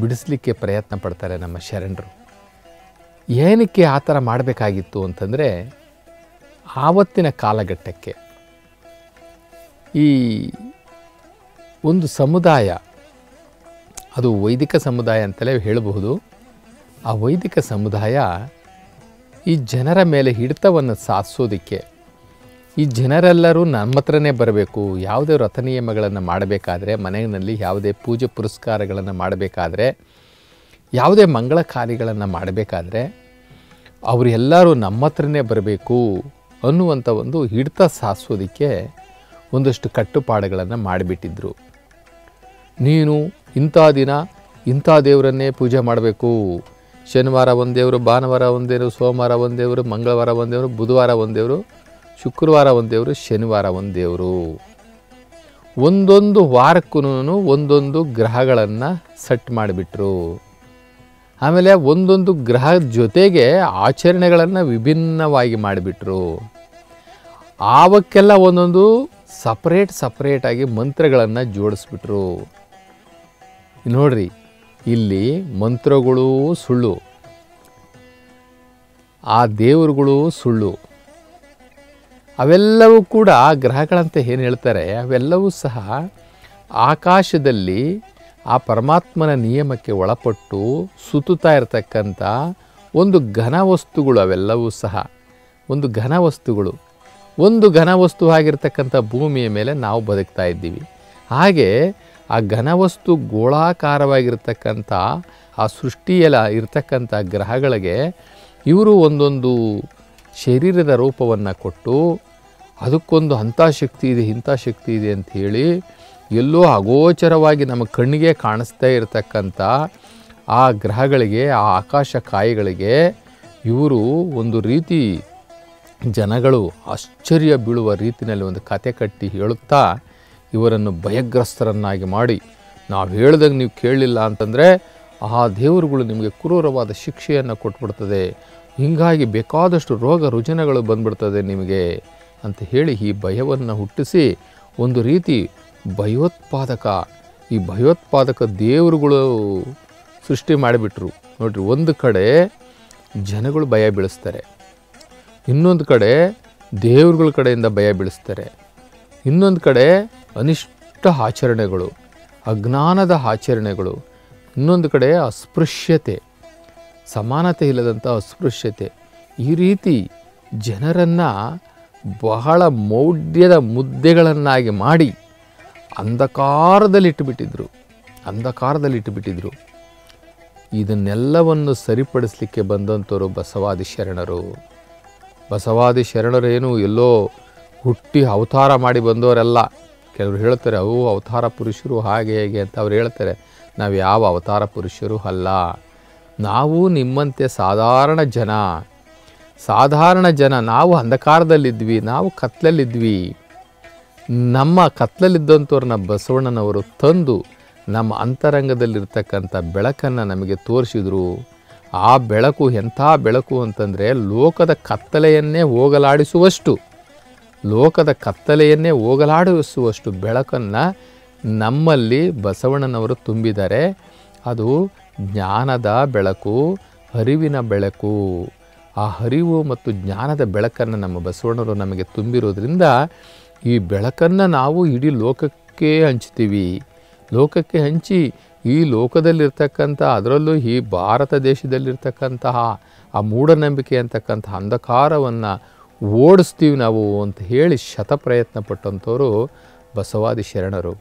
ಬಿಡಿಸ್ಲಿಕ್ಕೆ ಪ್ರಯತ್ನ ಪಡ್ತಾರೆ ನಮ್ಮ ಶರಣರು ಏನಕ್ಕೆ ಆ ಥರ ಮಾಡಬೇಕಾಗಿತ್ತು ಅಂತಂದರೆ ಆವತ್ತಿನ ಕಾಲಘಟ್ಟಕ್ಕೆ ಈ ಒಂದು ಸಮುದಾಯ ಅದು ವೈದಿಕ ಸಮುದಾಯ ಅಂತಲೇ ಹೇಳಬಹುದು ಆ ವೈದಿಕ ಸಮುದಾಯ ಈ ಜನರ ಮೇಲೆ ಹಿಡಿತವನ್ನು ಸಾಧಿಸೋದಕ್ಕೆ ಈ ಜನರೆಲ್ಲರೂ ನಮ್ಮ ಹತ್ರನೇ ಬರಬೇಕು ಯಾವುದೇ ವ್ರತ ನಿಯಮಗಳನ್ನು ಮಾಡಬೇಕಾದ್ರೆ ಮನೆಯಲ್ಲಿ ಯಾವುದೇ ಪೂಜೆ ಪುರಸ್ಕಾರಗಳನ್ನು ಮಾಡಬೇಕಾದ್ರೆ ಯಾವುದೇ ಮಂಗಳ ಕಾರ್ಯಗಳನ್ನು ಮಾಡಬೇಕಾದ್ರೆ ಅವರು ಎಲ್ಲರೂ ನಮ್ಮ ಹತ್ರನೇ ಬರಬೇಕು ಅನ್ನುವಂಥ ಒಂದು ಹಿಡಿತ ಸಾಧಿಸೋದಕ್ಕೆ ಒಂದಷ್ಟು ಕಟ್ಟುಪಾಡುಗಳನ್ನು ಮಾಡಿಬಿಟ್ಟಿದ್ರು ನೀನು ಇಂಥ ದಿನ ಇಂಥ ದೇವರನ್ನೇ ಪೂಜೆ ಮಾಡಬೇಕು ಶನಿವಾರ ಒಂದು ದೇವರು ಭಾನುವಾರ ಒಂದು ದೇವರು ಸೋಮವಾರ ಒಂದು ದೇವರು ಮಂಗಳವಾರ ಒಂದು ದೇವರು ಬುಧವಾರ ಒಂದು ದೇವರು ಶುಕ್ರವಾರ ಒಂದು ದೇವರು ಶನಿವಾರ ಒಂದು ದೇವರು ಒಂದೊಂದು ವಾರಕ್ಕೂ ಒಂದೊಂದು ಗ್ರಹಗಳನ್ನು ಸೆಟ್ ಮಾಡಿಬಿಟ್ರು ಆಮೇಲೆ ಒಂದೊಂದು ಗ್ರಹದ ಜೊತೆಗೆ ಆಚರಣೆಗಳನ್ನು ವಿಭಿನ್ನವಾಗಿ ಮಾಡಿಬಿಟ್ರು ಆವಕ್ಕೆಲ್ಲ ಒಂದೊಂದು ಸಪ್ರೇಟ್ ಸಪ್ರೇಟಾಗಿ ಮಂತ್ರಗಳನ್ನು ಜೋಡಿಸ್ಬಿಟ್ರು ನೋಡ್ರಿ ಇಲ್ಲಿ ಮಂತ್ರಗಳು ಸುಳ್ಳು ಆ ದೇವರುಗಳು ಸುಳ್ಳು ಅವೆಲ್ಲವೂ ಕೂಡ ಗ್ರಹಗಳಂತ ಏನು ಹೇಳ್ತಾರೆ ಅವೆಲ್ಲವೂ ಸಹ ಆಕಾಶದಲ್ಲಿ ಆ ಪರಮಾತ್ಮನ ನಿಯಮಕ್ಕೆ ಒಳಪಟ್ಟು ಸುತ್ತುತ್ತಾ ಇರತಕ್ಕಂಥ ಒಂದು ಘನ ವಸ್ತುಗಳು ಅವೆಲ್ಲವೂ ಸಹ ಒಂದು ಘನ ವಸ್ತುಗಳು ಒಂದು ಘನ ವಸ್ತು ಆಗಿರ್ತಕ್ಕಂಥ ಭೂಮಿಯ ಮೇಲೆ ನಾವು ಬದುಕ್ತಾ ಇದ್ದೀವಿ ಹಾಗೆ ಆ ಘನವಸ್ತು ಗೋಳಾಕಾರವಾಗಿರ್ತಕ್ಕಂಥ ಆ ಸೃಷ್ಟಿಯಲ್ಲ ಇರ್ತಕ್ಕಂಥ ಗ್ರಹಗಳಿಗೆ ಇವರು ಒಂದೊಂದು ಶರೀರದ ರೂಪವನ್ನು ಕೊಟ್ಟು ಅದಕ್ಕೊಂದು ಅಂಥ ಶಕ್ತಿ ಇದೆ ಇಂಥ ಶಕ್ತಿ ಇದೆ ಅಂತ ಹೇಳಿ ಎಲ್ಲೋ ಅಗೋಚರವಾಗಿ ನಮ್ಮ ಕಣ್ಣಿಗೆ ಕಾಣಿಸ್ತಾ ಇರತಕ್ಕಂಥ ಆ ಗ್ರಹಗಳಿಗೆ ಆ ಆಕಾಶ ಕಾಯಿಗಳಿಗೆ ಇವರು ಒಂದು ರೀತಿ ಜನಗಳು ಆಶ್ಚರ್ಯ ಬೀಳುವ ರೀತಿಯಲ್ಲಿ ಒಂದು ಕತೆ ಕಟ್ಟಿ ಹೇಳುತ್ತಾ ಇವರನ್ನು ಭಯಗ್ರಸ್ತರನ್ನಾಗಿ ಮಾಡಿ ನಾವು ಹೇಳ್ದಾಗ ನೀವು ಕೇಳಲಿಲ್ಲ ಅಂತಂದರೆ ಆ ದೇವರುಗಳು ನಿಮಗೆ ಕ್ರೂರವಾದ ಶಿಕ್ಷೆಯನ್ನು ಕೊಟ್ಬಿಡ್ತದೆ ಹೀಗಾಗಿ ಬೇಕಾದಷ್ಟು ರೋಗ ರುಜಿನಗಳು ಬಂದ್ಬಿಡ್ತದೆ ನಿಮಗೆ ಅಂತ ಹೇಳಿ ಈ ಭಯವನ್ನು ಹುಟ್ಟಿಸಿ ಒಂದು ರೀತಿ ಭಯೋತ್ಪಾದಕ ಈ ಭಯೋತ್ಪಾದಕ ದೇವರುಗಳು ಸೃಷ್ಟಿ ಮಾಡಿಬಿಟ್ರು ನೋಡ್ರಿ ಒಂದು ಕಡೆ ಜನಗಳು ಭಯ ಬೀಳಿಸ್ತಾರೆ ಇನ್ನೊಂದು ಕಡೆ ದೇವ್ರುಗಳ ಕಡೆಯಿಂದ ಭಯ ಬೀಳಿಸ್ತಾರೆ ಇನ್ನೊಂದು ಕಡೆ ಅನಿಷ್ಟ ಆಚರಣೆಗಳು ಅಜ್ಞಾನದ ಆಚರಣೆಗಳು ಇನ್ನೊಂದು ಕಡೆ ಅಸ್ಪೃಶ್ಯತೆ ಸಮಾನತೆ ಇಲ್ಲದಂಥ ಅಸ್ಪೃಶ್ಯತೆ ಈ ರೀತಿ ಜನರನ್ನು ಬಹಳ ಮೌಢ್ಯದ ಮುದ್ದೆಗಳನ್ನಾಗಿ ಮಾಡಿ ಅಂಧಕಾರದಲ್ಲಿ ಇಟ್ಟುಬಿಟ್ಟಿದ್ರು ಅಂಧಕಾರದಲ್ಲಿ ಇಟ್ಟುಬಿಟ್ಟಿದ್ರು ಇದನ್ನೆಲ್ಲವನ್ನು ಸರಿಪಡಿಸಲಿಕ್ಕೆ ಬಂದಂಥವರು ಬಸವಾದಿ ಶರಣರು ಬಸವಾದಿ ಶರಣರೇನು ಎಲ್ಲೋ ಹುಟ್ಟಿ ಅವತಾರ ಮಾಡಿ ಬಂದವರೆಲ್ಲ ಕೆಲವರು ಹೇಳ್ತಾರೆ ಅವು ಅವತಾರ ಪುರುಷರು ಹಾಗೆ ಹೇಗೆ ಅಂತ ಅವ್ರು ಹೇಳ್ತಾರೆ ನಾವು ಯಾವ ಅವತಾರ ಪುರುಷರು ಅಲ್ಲ ನಾವು ನಿಮ್ಮಂತೆ ಸಾಧಾರಣ ಜನ ಸಾಧಾರಣ ಜನ ನಾವು ಅಂಧಕಾರದಲ್ಲಿದ್ವಿ ನಾವು ಕತ್ಲಲ್ಲಿದ್ವಿ ನಮ್ಮ ಕತ್ಲಲ್ಲಿದ್ದಂಥವ್ರನ್ನ ಬಸವಣ್ಣನವರು ತಂದು ನಮ್ಮ ಅಂತರಂಗದಲ್ಲಿರ್ತಕ್ಕಂಥ ಬೆಳಕನ್ನು ನಮಗೆ ತೋರಿಸಿದರು ಆ ಬೆಳಕು ಎಂಥ ಬೆಳಕು ಅಂತಂದರೆ ಲೋಕದ ಕತ್ತಲೆಯನ್ನೇ ಹೋಗಲಾಡಿಸುವಷ್ಟು ಲೋಕದ ಕತ್ತಲೆಯನ್ನೇ ಹೋಗಲಾಡಿಸುವಷ್ಟು ಬೆಳಕನ್ನು ನಮ್ಮಲ್ಲಿ ಬಸವಣ್ಣನವರು ತುಂಬಿದ್ದಾರೆ ಅದು ಜ್ಞಾನದ ಬೆಳಕು ಅರಿವಿನ ಬೆಳಕು ಆ ಅರಿವು ಮತ್ತು ಜ್ಞಾನದ ಬೆಳಕನ್ನು ನಮ್ಮ ಬಸವಣ್ಣವರು ನಮಗೆ ತುಂಬಿರೋದ್ರಿಂದ ಈ ಬೆಳಕನ್ನು ನಾವು ಇಡೀ ಲೋಕಕ್ಕೆ ಹಂಚ್ತೀವಿ ಲೋಕಕ್ಕೆ ಹಂಚಿ ಈ ಲೋಕದಲ್ಲಿರ್ತಕ್ಕಂಥ ಅದರಲ್ಲೂ ಈ ಭಾರತ ದೇಶದಲ್ಲಿರ್ತಕ್ಕಂತಹ ಆ ಮೂಢನಂಬಿಕೆ ಅಂತಕ್ಕಂಥ ಅಂಧಕಾರವನ್ನು ಓಡಿಸ್ತೀವಿ ನಾವು ಅಂತ ಹೇಳಿ ಶತಪ್ರಯತ್ನ ಪಟ್ಟಂಥವರು ಬಸವಾದಿ ಶರಣರು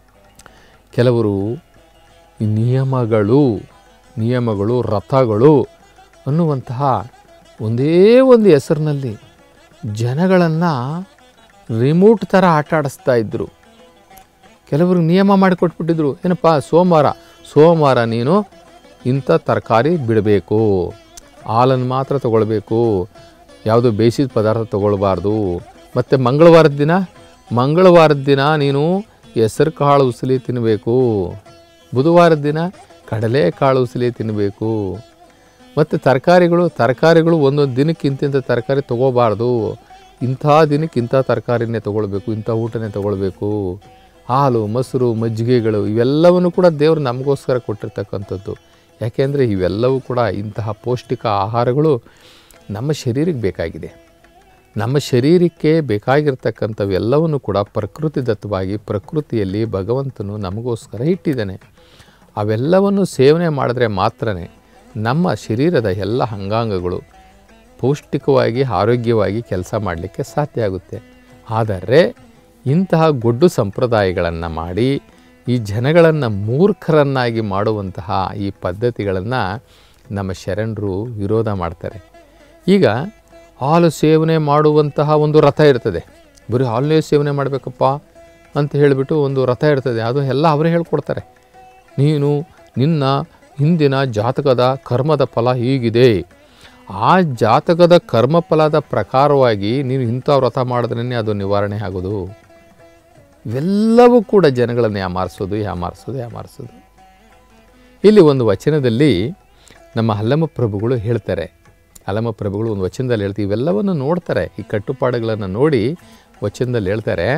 ಕೆಲವರು ಈ ನಿಯಮಗಳು ನಿಯಮಗಳು ರಥಗಳು ಅನ್ನುವಂತಹ ಒಂದೇ ಒಂದು ಹೆಸರಿನಲ್ಲಿ ಜನಗಳನ್ನು ರಿಮೋಟ್ ಥರ ಆಟ ಆಡಿಸ್ತಾ ಇದ್ದರು ಕೆಲವರು ನಿಯಮ ಮಾಡಿಕೊಟ್ಬಿಟ್ಟಿದ್ರು ಏನಪ್ಪ ಸೋಮವಾರ ಸೋಮವಾರ ನೀನು ಇಂಥ ತರಕಾರಿ ಬಿಡಬೇಕು ಹಾಲನ್ನು ಮಾತ್ರ ತಗೊಳ್ಬೇಕು ಯಾವುದೋ ಬೇಯಿಸಿದ ಪದಾರ್ಥ ತಗೊಳ್ಬಾರ್ದು ಮತ್ತು ಮಂಗಳವಾರದ ದಿನ ಮಂಗಳವಾರದ ದಿನ ನೀನು ಹೆಸರು ಕಾಳು ಉಸಲಿ ತಿನ್ನಬೇಕು ಬುಧವಾರದ ದಿನ ಕಡಲೆಕಾಳು ಉಸಲಿ ತಿನ್ನಬೇಕು ಮತ್ತು ತರಕಾರಿಗಳು ತರಕಾರಿಗಳು ಒಂದೊಂದು ದಿನಕ್ಕೆ ಇಂತಿಂಥ ತರಕಾರಿ ತೊಗೋಬಾರ್ದು ಇಂಥ ದಿನಕ್ಕೆ ಇಂಥ ತರಕಾರಿನೇ ತೊಗೊಳ್ಬೇಕು ಇಂಥ ಊಟನೇ ತೊಗೊಳ್ಬೇಕು ಹಾಲು ಮೊಸರು ಮಜ್ಜಿಗೆಗಳು ಇವೆಲ್ಲವನ್ನು ಕೂಡ ದೇವರು ನಮಗೋಸ್ಕರ ಕೊಟ್ಟಿರ್ತಕ್ಕಂಥದ್ದು ಯಾಕೆಂದರೆ ಇವೆಲ್ಲವೂ ಕೂಡ ಇಂತಹ ಪೌಷ್ಟಿಕ ಆಹಾರಗಳು ನಮ್ಮ ಶರೀರಕ್ಕೆ ಬೇಕಾಗಿದೆ ನಮ್ಮ ಶರೀರಕ್ಕೆ ಬೇಕಾಗಿರ್ತಕ್ಕಂಥವೆಲ್ಲವನ್ನು ಕೂಡ ಪ್ರಕೃತಿದತ್ತವಾಗಿ ಪ್ರಕೃತಿಯಲ್ಲಿ ಭಗವಂತನು ನಮಗೋಸ್ಕರ ಇಟ್ಟಿದ್ದಾನೆ ಅವೆಲ್ಲವನ್ನು ಸೇವನೆ ಮಾಡಿದ್ರೆ ಮಾತ್ರ ನಮ್ಮ ಶರೀರದ ಎಲ್ಲ ಅಂಗಾಂಗಗಳು ಪೌಷ್ಟಿಕವಾಗಿ ಆರೋಗ್ಯವಾಗಿ ಕೆಲಸ ಮಾಡಲಿಕ್ಕೆ ಸಾಧ್ಯ ಆಗುತ್ತೆ ಆದರೆ ಇಂತಹ ಗೊಡ್ಡು ಸಂಪ್ರದಾಯಗಳನ್ನು ಮಾಡಿ ಈ ಜನಗಳನ್ನು ಮೂರ್ಖರನ್ನಾಗಿ ಮಾಡುವಂತಹ ಈ ಪದ್ಧತಿಗಳನ್ನು ನಮ್ಮ ಶರಣರು ವಿರೋಧ ಮಾಡ್ತಾರೆ ಈಗ ಹಾಲು ಸೇವನೆ ಮಾಡುವಂತಹ ಒಂದು ರಥ ಇರ್ತದೆ ಬರೀ ಹಾಲನ್ನೇ ಸೇವನೆ ಮಾಡಬೇಕಪ್ಪ ಅಂತ ಹೇಳಿಬಿಟ್ಟು ಒಂದು ರಥ ಇರ್ತದೆ ಅದು ಎಲ್ಲ ಅವರೇ ಹೇಳ್ಕೊಡ್ತಾರೆ ನೀನು ನಿನ್ನ ಹಿಂದಿನ ಜಾತಕದ ಕರ್ಮದ ಫಲ ಹೀಗಿದೆ ಆ ಜಾತಕದ ಕರ್ಮಫಲದ ಪ್ರಕಾರವಾಗಿ ನೀನು ಇಂಥ ವ್ರತ ಮಾಡಿದ್ರೇ ಅದು ನಿವಾರಣೆ ಆಗೋದು ಇವೆಲ್ಲವೂ ಕೂಡ ಜನಗಳನ್ನು ಯಾಮಾರಿಸೋದು ಯಾಮಾರಿಸೋದು ಯಾಮಾರಿಸೋದು ಇಲ್ಲಿ ಒಂದು ವಚನದಲ್ಲಿ ನಮ್ಮ ಹಲ್ಲಮ ಪ್ರಭುಗಳು ಹೇಳ್ತಾರೆ ಹಲ್ಲಮ ಪ್ರಭುಗಳು ಒಂದು ವಚನದಲ್ಲಿ ಹೇಳ್ತೀವಿ ಇವೆಲ್ಲವನ್ನು ನೋಡ್ತಾರೆ ಈ ಕಟ್ಟುಪಾಡುಗಳನ್ನು ನೋಡಿ ವಚನದಲ್ಲಿ ಹೇಳ್ತಾರೆ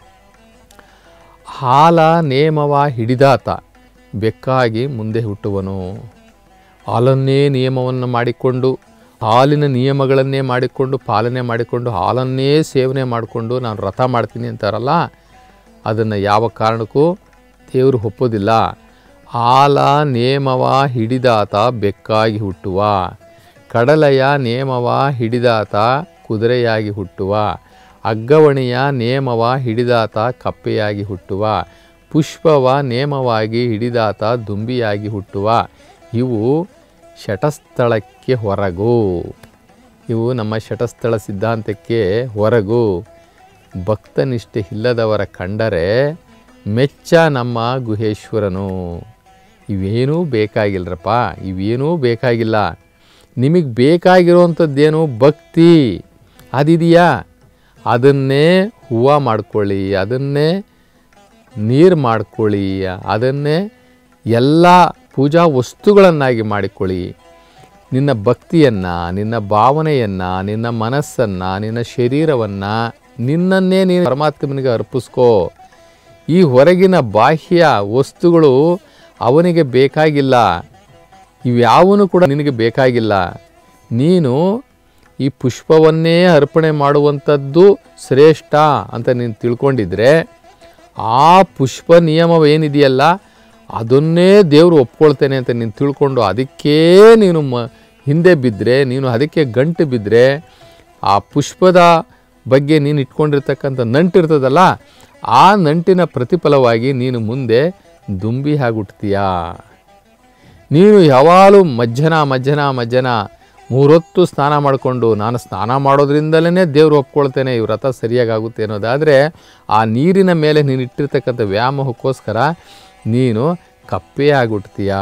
ಹಾಲ ನೇಮವ ಹಿಡಿದಾತ ಬೆಕ್ಕಾಗಿ ಮುಂದೆ ಹುಟ್ಟುವನು ಹಾಲನ್ನೇ ನಿಯಮವನ್ನು ಮಾಡಿಕೊಂಡು ಹಾಲಿನ ನಿಯಮಗಳನ್ನೇ ಮಾಡಿಕೊಂಡು ಪಾಲನೆ ಮಾಡಿಕೊಂಡು ಹಾಲನ್ನೇ ಸೇವನೆ ಮಾಡಿಕೊಂಡು ನಾನು ವ್ರತ ಮಾಡ್ತೀನಿ ಅಂತಾರಲ್ಲ ಅದನ್ನು ಯಾವ ಕಾರಣಕ್ಕೂ ದೇವರು ಒಪ್ಪೋದಿಲ್ಲ ಹಾಲ ನೇಮವ ಹಿಡಿದಾತ ಬೆಕ್ಕಾಗಿ ಹುಟ್ಟುವ ಕಡಲೆಯ ನೇಮವ ಹಿಡಿದಾತ ಕುದುರೆಯಾಗಿ ಹುಟ್ಟುವ ಅಗ್ಗವಣಿಯ ನೇಮವ ಹಿಡಿದಾತ ಕಪ್ಪೆಯಾಗಿ ಹುಟ್ಟುವ ಪುಷ್ಪವ ನೇಮವಾಗಿ ಹಿಡಿದಾತ ದುಂಬಿಯಾಗಿ ಹುಟ್ಟುವ ಇವು ಶಟಸ್ಥಳಕ್ಕೆ ಹೊರಗು ಇವು ನಮ್ಮ ಶಟಸ್ಥಳ ಸಿದ್ಧಾಂತಕ್ಕೆ ಹೊರಗು ಭಕ್ತನಿಷ್ಠೆ ಇಲ್ಲದವರ ಕಂಡರೆ ಮೆಚ್ಚ ನಮ್ಮ ಗುಹೇಶ್ವರನು ಇವೇನೂ ಬೇಕಾಗಿಲ್ಲರಪ್ಪ ಇವೇನೂ ಬೇಕಾಗಿಲ್ಲ ನಿಮಗೆ ಬೇಕಾಗಿರುವಂಥದ್ದೇನು ಭಕ್ತಿ ಅದಿದೆಯಾ ಅದನ್ನೇ ಹೂವು ಮಾಡ್ಕೊಳ್ಳಿ ಅದನ್ನೇ ನೀರು ಮಾಡ್ಕೊಳ್ಳಿ ಅದನ್ನೇ ಎಲ್ಲ ಪೂಜಾ ವಸ್ತುಗಳನ್ನಾಗಿ ಮಾಡಿಕೊಳ್ಳಿ ನಿನ್ನ ಭಕ್ತಿಯನ್ನು ನಿನ್ನ ಭಾವನೆಯನ್ನು ನಿನ್ನ ಮನಸ್ಸನ್ನು ನಿನ್ನ ಶರೀರವನ್ನು ನಿನ್ನನ್ನೇ ನೀನು ಪರಮಾತ್ಮನಿಗೆ ಅರ್ಪಿಸ್ಕೋ ಈ ಹೊರಗಿನ ಬಾಹ್ಯ ವಸ್ತುಗಳು ಅವನಿಗೆ ಬೇಕಾಗಿಲ್ಲ ಇವ್ಯಾವನು ಕೂಡ ನಿನಗೆ ಬೇಕಾಗಿಲ್ಲ ನೀನು ಈ ಪುಷ್ಪವನ್ನೇ ಅರ್ಪಣೆ ಮಾಡುವಂಥದ್ದು ಶ್ರೇಷ್ಠ ಅಂತ ನೀನು ತಿಳ್ಕೊಂಡಿದ್ರೆ ಆ ಪುಷ್ಪ ನಿಯಮವೇನಿದೆಯಲ್ಲ ಅದನ್ನೇ ದೇವರು ಒಪ್ಕೊಳ್ತೇನೆ ಅಂತ ನೀನು ತಿಳ್ಕೊಂಡು ಅದಕ್ಕೇ ನೀನು ಮ ಹಿಂದೆ ಬಿದ್ದರೆ ನೀನು ಅದಕ್ಕೆ ಗಂಟು ಬಿದ್ದರೆ ಆ ಪುಷ್ಪದ ಬಗ್ಗೆ ನೀನು ಇಟ್ಕೊಂಡಿರ್ತಕ್ಕಂಥ ನಂಟಿರ್ತದಲ್ಲ ಆ ನಂಟಿನ ಪ್ರತಿಫಲವಾಗಿ ನೀನು ಮುಂದೆ ದುಂಬಿ ಆಗುಟ್ತೀಯಾ ನೀನು ಯಾವಾಗಲೂ ಮಜ್ಜನ ಮಜ್ಜನ ಮಜ್ಜನ ಮೂರೊತ್ತು ಸ್ನಾನ ಮಾಡಿಕೊಂಡು ನಾನು ಸ್ನಾನ ಮಾಡೋದ್ರಿಂದಲೇ ದೇವರು ಒಪ್ಕೊಳ್ತೇನೆ ಈ ವ್ರತ ಸರಿಯಾಗಿ ಆಗುತ್ತೆ ಅನ್ನೋದಾದರೆ ಆ ನೀರಿನ ಮೇಲೆ ನೀನು ಇಟ್ಟಿರ್ತಕ್ಕಂಥ ವ್ಯಾಮೋಹಕ್ಕೋಸ್ಕರ ನೀನು ಕಪ್ಪೇ ಆಗಿಬಿಡ್ತೀಯಾ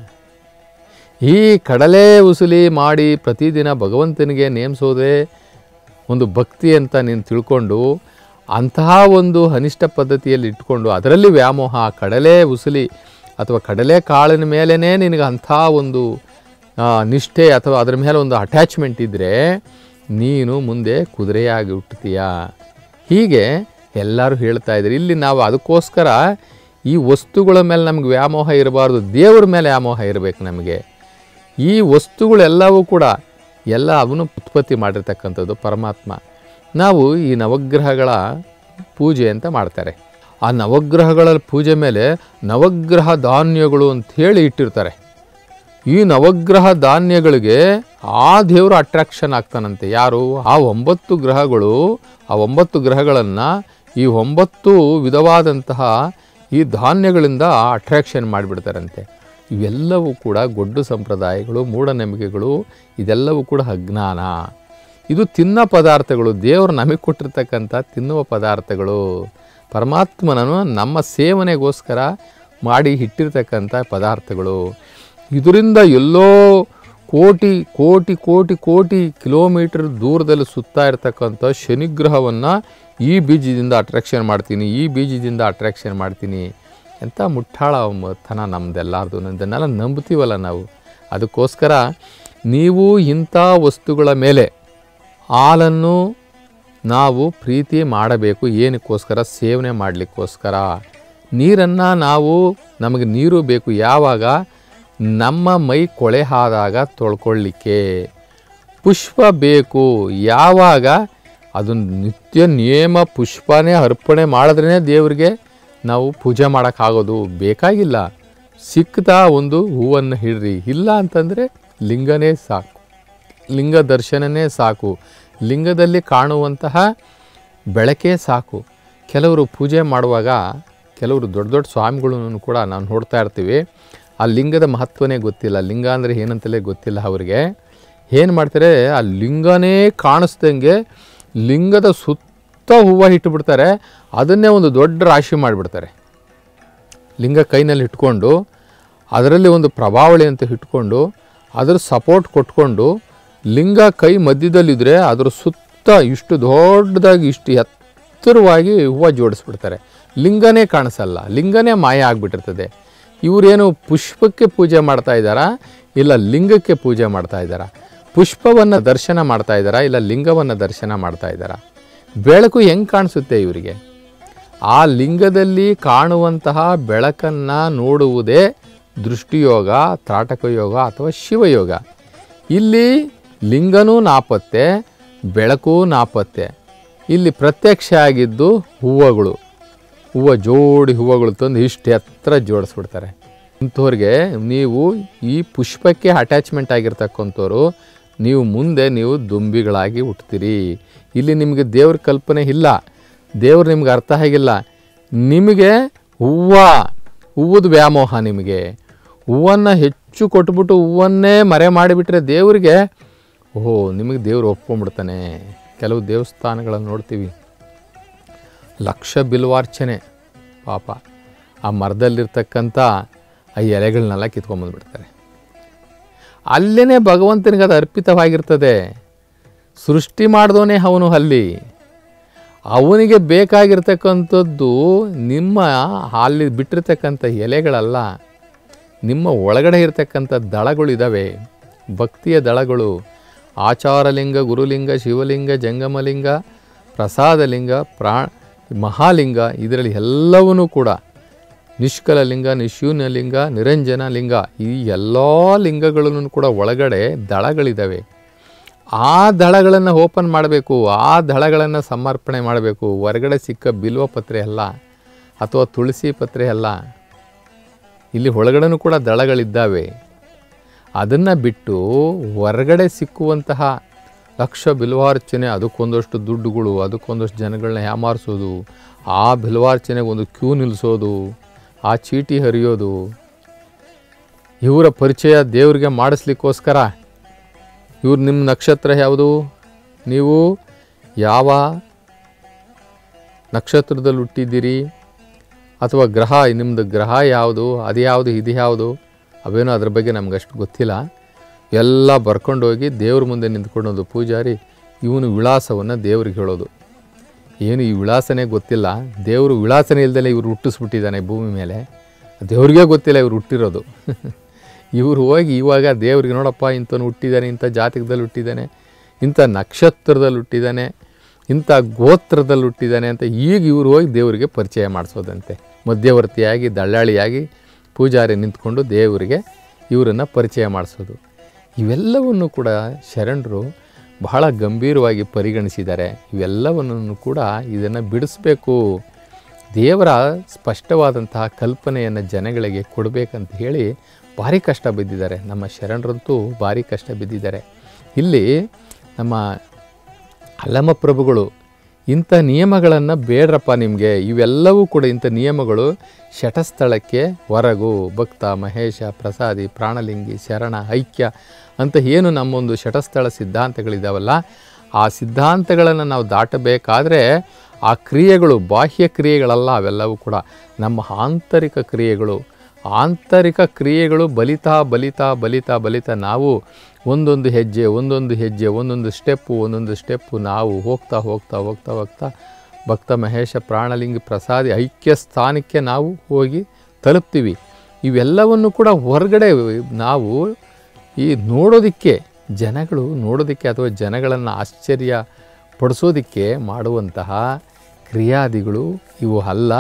ಈ ಕಡಲೆ ಉಸುಲಿ ಮಾಡಿ ಪ್ರತಿದಿನ ಭಗವಂತನಿಗೆ ನೇಮಿಸೋದೇ ಒಂದು ಭಕ್ತಿ ಅಂತ ನೀನು ತಿಳ್ಕೊಂಡು ಅಂತಹ ಒಂದು ಅನಿಷ್ಟ ಪದ್ಧತಿಯಲ್ಲಿ ಇಟ್ಕೊಂಡು ಅದರಲ್ಲಿ ವ್ಯಾಮೋಹ ಕಡಲೆ ಉಸುಲಿ ಅಥವಾ ಕಡಲೆ ಕಾಳಿನ ಮೇಲೇ ನಿನಗೆ ಅಂಥ ಒಂದು ಆ, ನಿಷ್ಠೆ ಅಥವಾ ಅದರ ಮೇಲೆ ಒಂದು ಅಟ್ಯಾಚ್ಮೆಂಟ್ ಇದ್ದರೆ ನೀನು ಮುಂದೆ ಕುದುರೆಯಾಗಿ ಹುಟ್ಟುತ್ತೀಯಾ ಹೀಗೆ ಎಲ್ಲರೂ ಹೇಳ್ತಾ ಇದ್ದಾರೆ ಇಲ್ಲಿ ನಾವು ಅದಕ್ಕೋಸ್ಕರ ಈ ವಸ್ತುಗಳ ಮೇಲೆ ನಮ್ಗೆ ವ್ಯಾಮೋಹ ಇರಬಾರ್ದು ದೇವ್ರ ಮೇಲೆ ವ್ಯಾಮೋಹ ಇರಬೇಕು ನಮಗೆ ಈ ವಸ್ತುಗಳೆಲ್ಲವೂ ಕೂಡ ಎಲ್ಲ ಅವನು ಉತ್ಪತ್ತಿ ಮಾಡಿರ್ತಕ್ಕಂಥದ್ದು ಪರಮಾತ್ಮ ನಾವು ಈ ನವಗ್ರಹಗಳ ಪೂಜೆ ಅಂತ ಮಾಡ್ತಾರೆ ಆ ನವಗ್ರಹಗಳ ಪೂಜೆ ಮೇಲೆ ನವಗ್ರಹ ಧಾನ್ಯಗಳು ಅಂಥೇಳಿ ಇಟ್ಟಿರ್ತಾರೆ ಈ ನವಗ್ರಹ ಧಾನ್ಯಗಳಿಗೆ ಆ ದೇವರು ಅಟ್ರಾಕ್ಷನ್ ಆಗ್ತಾನಂತೆ ಯಾರು ಆ ಒಂಬತ್ತು ಗ್ರಹಗಳು ಆ ಒಂಬತ್ತು ಗ್ರಹಗಳನ್ನು ಈ ಒಂಬತ್ತು ವಿಧವಾದಂತಹ ಈ ಧಾನ್ಯಗಳಿಂದ ಅಟ್ರಾಕ್ಷನ್ ಮಾಡಿಬಿಡ್ತಾರಂತೆ ಇವೆಲ್ಲವೂ ಕೂಡ ಗೊಡ್ಡು ಸಂಪ್ರದಾಯಗಳು ಮೂಢನಂಬಿಕೆಗಳು ಇದೆಲ್ಲವೂ ಕೂಡ ಅಜ್ಞಾನ ಇದು ತಿನ್ನ ಪದಾರ್ಥಗಳು ದೇವರು ನಮಗೆ ಕೊಟ್ಟಿರ್ತಕ್ಕಂಥ ತಿನ್ನುವ ಪದಾರ್ಥಗಳು ಪರಮಾತ್ಮನನು ನಮ್ಮ ಸೇವನೆಗೋಸ್ಕರ ಮಾಡಿ ಇಟ್ಟಿರ್ತಕ್ಕಂಥ ಪದಾರ್ಥಗಳು ಇದರಿಂದ ಎಲ್ಲೋ ಕೋಟಿ ಕೋಟಿ ಕೋಟಿ ಕೋಟಿ ಕಿಲೋಮೀಟರ್ ದೂರದಲ್ಲಿ ಸುತ್ತಾ ಇರ್ತಕ್ಕಂಥ ಶನಿಗ್ರಹವನ್ನು ಈ ಬೀಜದಿಂದ ಅಟ್ರಾಕ್ಷನ್ ಮಾಡ್ತೀನಿ ಈ ಬೀಜದಿಂದ ಅಟ್ರಾಕ್ಷನ್ ಮಾಡ್ತೀನಿ ಎಂಥ ಮುಟ್ಟಾಳ ತನ ನಮ್ಮದೆಲ್ಲಾರ್ದು ಇದನ್ನೆಲ್ಲ ನಂಬ್ತೀವಲ್ಲ ನಾವು ಅದಕ್ಕೋಸ್ಕರ ನೀವು ಇಂಥ ವಸ್ತುಗಳ ಮೇಲೆ ಹಾಲನ್ನು ನಾವು ಪ್ರೀತಿ ಮಾಡಬೇಕು ಏನಕ್ಕೋಸ್ಕರ ಸೇವನೆ ಮಾಡಲಿಕ್ಕೋಸ್ಕರ ನೀರನ್ನು ನಾವು ನಮಗೆ ನೀರು ಬೇಕು ಯಾವಾಗ ನಮ್ಮ ಮೈ ಕೊಳೆ ಆದಾಗ ತೊಳ್ಕೊಳ್ಳಿಕ್ಕೆ ಪುಷ್ಪ ಬೇಕು ಯಾವಾಗ ಅದನ್ನು ನಿತ್ಯ ನಿಯಮ ಪುಷ್ಪನೇ ಅರ್ಪಣೆ ಮಾಡಿದ್ರೇ ದೇವರಿಗೆ ನಾವು ಪೂಜೆ ಮಾಡೋಕ್ಕಾಗೋದು ಬೇಕಾಗಿಲ್ಲ ಸಿಕ್ತಾ ಒಂದು ಹೂವನ್ನು ಹಿಡ್ರಿ ಇಲ್ಲ ಅಂತಂದರೆ ಲಿಂಗನೇ ಸಾಕು ಲಿಂಗ ದರ್ಶನನೇ ಸಾಕು ಲಿಂಗದಲ್ಲಿ ಕಾಣುವಂತಹ ಬೆಳಕೇ ಸಾಕು ಕೆಲವರು ಪೂಜೆ ಮಾಡುವಾಗ ಕೆಲವರು ದೊಡ್ಡ ದೊಡ್ಡ ಸ್ವಾಮಿಗಳನ್ನು ಕೂಡ ನಾವು ನೋಡ್ತಾ ಇರ್ತೀವಿ ಆ ಲಿಂಗದ ಮಹತ್ವನೇ ಗೊತ್ತಿಲ್ಲ ಲಿಂಗ ಅಂದರೆ ಏನಂತಲೇ ಗೊತ್ತಿಲ್ಲ ಅವರಿಗೆ ಏನು ಮಾಡ್ತಾರೆ ಆ ಲಿಂಗನೇ ಕಾಣಿಸ್ದಂಗೆ ಲಿಂಗದ ಸುತ್ತ ಹೂವು ಇಟ್ಟುಬಿಡ್ತಾರೆ ಅದನ್ನೇ ಒಂದು ದೊಡ್ಡ ರಾಶಿ ಮಾಡಿಬಿಡ್ತಾರೆ ಲಿಂಗ ಕೈನಲ್ಲಿ ಇಟ್ಕೊಂಡು ಅದರಲ್ಲಿ ಒಂದು ಪ್ರಭಾವಳಿ ಅಂತ ಇಟ್ಕೊಂಡು ಅದರ ಸಪೋರ್ಟ್ ಕೊಟ್ಕೊಂಡು ಲಿಂಗ ಕೈ ಮಧ್ಯದಲ್ಲಿದ್ದರೆ ಅದರ ಸುತ್ತ ಇಷ್ಟು ದೊಡ್ಡದಾಗಿ ಇಷ್ಟು ಎತ್ತರವಾಗಿ ಹೂವು ಜೋಡಿಸ್ಬಿಡ್ತಾರೆ ಲಿಂಗನೇ ಕಾಣಿಸಲ್ಲ ಲಿಂಗನೇ ಮಾಯ ಆಗಿಬಿಟ್ಟಿರ್ತದೆ ಇವರೇನು ಪುಷ್ಪಕ್ಕೆ ಪೂಜೆ ಮಾಡ್ತಾ ಇದ್ದಾರಾ ಇಲ್ಲ ಲಿಂಗಕ್ಕೆ ಪೂಜೆ ಮಾಡ್ತಾ ಇದ್ದಾರಾ ಪುಷ್ಪವನ್ನು ದರ್ಶನ ಮಾಡ್ತಾ ಇದ್ದಾರಾ ಇಲ್ಲ ಲಿಂಗವನ್ನು ದರ್ಶನ ಮಾಡ್ತಾ ಇದ್ದಾರಾ ಬೆಳಕು ಹೆಂಗೆ ಕಾಣಿಸುತ್ತೆ ಇವರಿಗೆ ಆ ಲಿಂಗದಲ್ಲಿ ಕಾಣುವಂತಹ ಬೆಳಕನ್ನು ನೋಡುವುದೇ ದೃಷ್ಟಿಯೋಗ ತ್ರಾಟಕ ಯೋಗ ಅಥವಾ ಶಿವಯೋಗ ಇಲ್ಲಿ ಲಿಂಗನೂ ನಾಪತ್ತೆ ಬೆಳಕು ನಾಪತ್ತೆ ಇಲ್ಲಿ ಪ್ರತ್ಯಕ್ಷ ಆಗಿದ್ದು ಹೂವುಗಳು ಹೂವು ಜೋಡಿ ಹೂವುಗಳು ತಂದು ಇಷ್ಟು ಎತ್ತರ ಜೋಡಿಸ್ಬಿಡ್ತಾರೆ ಇಂಥವ್ರಿಗೆ ನೀವು ಈ ಪುಷ್ಪಕ್ಕೆ ಅಟ್ಯಾಚ್ಮೆಂಟ್ ಆಗಿರ್ತಕ್ಕಂಥವ್ರು ನೀವು ಮುಂದೆ ನೀವು ದುಂಬಿಗಳಾಗಿ ಹುಟ್ತೀರಿ ಇಲ್ಲಿ ನಿಮಗೆ ದೇವ್ರ ಕಲ್ಪನೆ ಇಲ್ಲ ದೇವ್ರು ನಿಮ್ಗೆ ಅರ್ಥ ಆಗಿಲ್ಲ ನಿಮಗೆ ಹೂವು ಹೂವದ ವ್ಯಾಮೋಹ ನಿಮಗೆ ಹೂವನ್ನು ಹೆಚ್ಚು ಕೊಟ್ಬಿಟ್ಟು ಹೂವನ್ನೇ ಮರೆ ಮಾಡಿಬಿಟ್ರೆ ದೇವರಿಗೆ ಓಹೋ ನಿಮಗೆ ದೇವ್ರು ಒಪ್ಕೊಂಡ್ಬಿಡ್ತಾನೆ ಕೆಲವು ದೇವಸ್ಥಾನಗಳನ್ನು ನೋಡ್ತೀವಿ ಲಕ್ಷ ಬಿಲ್ವಾರ್ಚನೆ ಪಾಪ ಆ ಮರದಲ್ಲಿರ್ತಕ್ಕಂಥ ಆ ಎಲೆಗಳನ್ನೆಲ್ಲ ಕಿತ್ಕೊಂಬಂದ್ಬಿಡ್ತಾರೆ ಅಲ್ಲೇ ಭಗವಂತನಿಗೆ ಅದು ಅರ್ಪಿತವಾಗಿರ್ತದೆ ಸೃಷ್ಟಿ ಮಾಡಿದವನೇ ಅವನು ಅಲ್ಲಿ ಅವನಿಗೆ ಬೇಕಾಗಿರ್ತಕ್ಕಂಥದ್ದು ನಿಮ್ಮ ಅಲ್ಲಿ ಬಿಟ್ಟಿರ್ತಕ್ಕಂಥ ಎಲೆಗಳಲ್ಲ ನಿಮ್ಮ ಒಳಗಡೆ ಇರತಕ್ಕಂಥ ದಳಗಳಿದ್ದಾವೆ ಭಕ್ತಿಯ ದಳಗಳು ಆಚಾರಲಿಂಗ ಗುರುಲಿಂಗ ಶಿವಲಿಂಗ ಜಂಗಮಲಿಂಗ ಪ್ರಸಾದಲಿಂಗ ಪ್ರಾ ಮಹಾಲಿಂಗ ಇದರಲ್ಲಿ ಎಲ್ಲವನ್ನೂ ಕೂಡ ನಿಷ್ಕಲ ಲಿಂಗ ನಿಶೂನ್ಯ ಲಿಂಗ ನಿರಂಜನ ಲಿಂಗ ಈ ಎಲ್ಲ ಲಿಂಗಗಳನ್ನು ಕೂಡ ಒಳಗಡೆ ದಳಗಳಿದ್ದಾವೆ ಆ ದಳಗಳನ್ನು ಓಪನ್ ಮಾಡಬೇಕು ಆ ದಳಗಳನ್ನು ಸಮರ್ಪಣೆ ಮಾಡಬೇಕು ಹೊರಗಡೆ ಸಿಕ್ಕ ಬಿಲ್ವ ಪತ್ರೆ ಅಲ್ಲ ಅಥವಾ ತುಳಸಿ ಪತ್ರೆ ಅಲ್ಲ ಇಲ್ಲಿ ಒಳಗಡೆನೂ ಕೂಡ ದಳಗಳಿದ್ದಾವೆ ಅದನ್ನು ಬಿಟ್ಟು ಹೊರಗಡೆ ಸಿಕ್ಕುವಂತಹ ಲಕ್ಷ ಬಿಲ್ವಾರ್ಚನೆ ಅದಕ್ಕೊಂದಷ್ಟು ದುಡ್ಡುಗಳು ಅದಕ್ಕೊಂದಷ್ಟು ಜನಗಳನ್ನ ಯಾಮಾರಿಸೋದು ಆ ಬಿಲ್ವಾರ್ಚನೆಗೆ ಒಂದು ಕ್ಯೂ ನಿಲ್ಲಿಸೋದು ಆ ಚೀಟಿ ಹರಿಯೋದು ಇವರ ಪರಿಚಯ ದೇವರಿಗೆ ಮಾಡಿಸ್ಲಿಕ್ಕೋಸ್ಕರ ಇವ್ರು ನಿಮ್ಮ ನಕ್ಷತ್ರ ಯಾವುದು ನೀವು ಯಾವ ನಕ್ಷತ್ರದಲ್ಲಿ ಹುಟ್ಟಿದ್ದೀರಿ ಅಥವಾ ಗ್ರಹ ನಿಮ್ಮದು ಗ್ರಹ ಯಾವುದು ಅದು ಯಾವುದು ಇದು ಯಾವುದು ಅವೇನೋ ಅದ್ರ ಬಗ್ಗೆ ನಮಗಷ್ಟು ಗೊತ್ತಿಲ್ಲ ಎಲ್ಲ ಬರ್ಕೊಂಡು ಹೋಗಿ ದೇವ್ರ ಮುಂದೆ ನಿಂತ್ಕೊಳ್ಳೋದು ಪೂಜಾರಿ ಇವನು ವಿಳಾಸವನ್ನು ದೇವ್ರಿಗೆ ಹೇಳೋದು ಏನು ಈ ವಿಳಾಸನೇ ಗೊತ್ತಿಲ್ಲ ದೇವರು ವಿಳಾಸನೇ ಇಲ್ದಲೆ ಇವ್ರು ಹುಟ್ಟಿಸ್ಬಿಟ್ಟಿದ್ದಾನೆ ಭೂಮಿ ಮೇಲೆ ದೇವ್ರಿಗೆ ಗೊತ್ತಿಲ್ಲ ಇವ್ರು ಹುಟ್ಟಿರೋದು ಇವರು ಹೋಗಿ ಇವಾಗ ದೇವ್ರಿಗೆ ನೋಡಪ್ಪ ಇಂಥವ್ನು ಹುಟ್ಟಿದ್ದಾನೆ ಇಂಥ ಜಾತಕದಲ್ಲಿ ಹುಟ್ಟಿದ್ದಾನೆ ಇಂಥ ನಕ್ಷತ್ರದಲ್ಲಿ ಹುಟ್ಟಿದ್ದಾನೆ ಇಂಥ ಗೋತ್ರದಲ್ಲಿ ಹುಟ್ಟಿದ್ದಾನೆ ಅಂತ ಈಗ ಇವರು ಹೋಗಿ ದೇವರಿಗೆ ಪರಿಚಯ ಮಾಡಿಸೋದಂತೆ ಮಧ್ಯವರ್ತಿಯಾಗಿ ದಳ್ಳಾಳಿಯಾಗಿ ಪೂಜಾರಿ ನಿಂತ್ಕೊಂಡು ದೇವರಿಗೆ ಇವರನ್ನು ಪರಿಚಯ ಮಾಡಿಸೋದು ಇವೆಲ್ಲವನ್ನು ಕೂಡ ಶರಣರು ಬಹಳ ಗಂಭೀರವಾಗಿ ಪರಿಗಣಿಸಿದ್ದಾರೆ ಇವೆಲ್ಲವನ್ನು ಕೂಡ ಇದನ್ನು ಬಿಡಿಸ್ಬೇಕು ದೇವರ ಸ್ಪಷ್ಟವಾದಂತಹ ಕಲ್ಪನೆಯನ್ನು ಜನಗಳಿಗೆ ಕೊಡಬೇಕಂತ ಹೇಳಿ ಭಾರಿ ಕಷ್ಟ ಬಿದ್ದಿದ್ದಾರೆ ನಮ್ಮ ಶರಣರಂತೂ ಭಾರಿ ಕಷ್ಟ ಬಿದ್ದಿದ್ದಾರೆ ಇಲ್ಲಿ ನಮ್ಮ ಅಲ್ಲಮ ಪ್ರಭುಗಳು ಇಂಥ ನಿಯಮಗಳನ್ನು ಬೇಡ್ರಪ್ಪ ನಿಮಗೆ ಇವೆಲ್ಲವೂ ಕೂಡ ಇಂಥ ನಿಯಮಗಳು ಶಟಸ್ಥಳಕ್ಕೆ ಹೊರಗು ಭಕ್ತ ಮಹೇಶ ಪ್ರಸಾದಿ ಪ್ರಾಣಲಿಂಗಿ ಶರಣ ಐಕ್ಯ ಅಂತ ಏನು ನಮ್ಮೊಂದು ಶಟಸ್ಥಳ ಸಿದ್ಧಾಂತಗಳಿದ್ದಾವಲ್ಲ ಆ ಸಿದ್ಧಾಂತಗಳನ್ನು ನಾವು ದಾಟಬೇಕಾದ್ರೆ ಆ ಕ್ರಿಯೆಗಳು ಬಾಹ್ಯ ಕ್ರಿಯೆಗಳಲ್ಲ ಅವೆಲ್ಲವೂ ಕೂಡ ನಮ್ಮ ಆಂತರಿಕ ಕ್ರಿಯೆಗಳು ಆಂತರಿಕ ಕ್ರಿಯೆಗಳು ಬಲಿತಾ ಬಲಿತಾ ಬಲಿತಾ ಬಲಿತಾ ನಾವು ಒಂದೊಂದು ಹೆಜ್ಜೆ ಒಂದೊಂದು ಹೆಜ್ಜೆ ಒಂದೊಂದು ಸ್ಟೆಪ್ಪು ಒಂದೊಂದು ಸ್ಟೆಪ್ಪು ನಾವು ಹೋಗ್ತಾ ಹೋಗ್ತಾ ಹೋಗ್ತಾ ಹೋಗ್ತಾ ಭಕ್ತ ಮಹೇಶ ಪ್ರಾಣಲಿಂಗಿ ಪ್ರಸಾದಿ ಐಕ್ಯ ಸ್ಥಾನಕ್ಕೆ ನಾವು ಹೋಗಿ ತಲುಪ್ತೀವಿ ಇವೆಲ್ಲವನ್ನು ಕೂಡ ಹೊರಗಡೆ ನಾವು ಈ ನೋಡೋದಕ್ಕೆ ಜನಗಳು ನೋಡೋದಕ್ಕೆ ಅಥವಾ ಜನಗಳನ್ನು ಆಶ್ಚರ್ಯ ಪಡಿಸೋದಕ್ಕೆ ಮಾಡುವಂತಹ ಕ್ರಿಯಾದಿಗಳು ಇವು ಅಲ್ಲ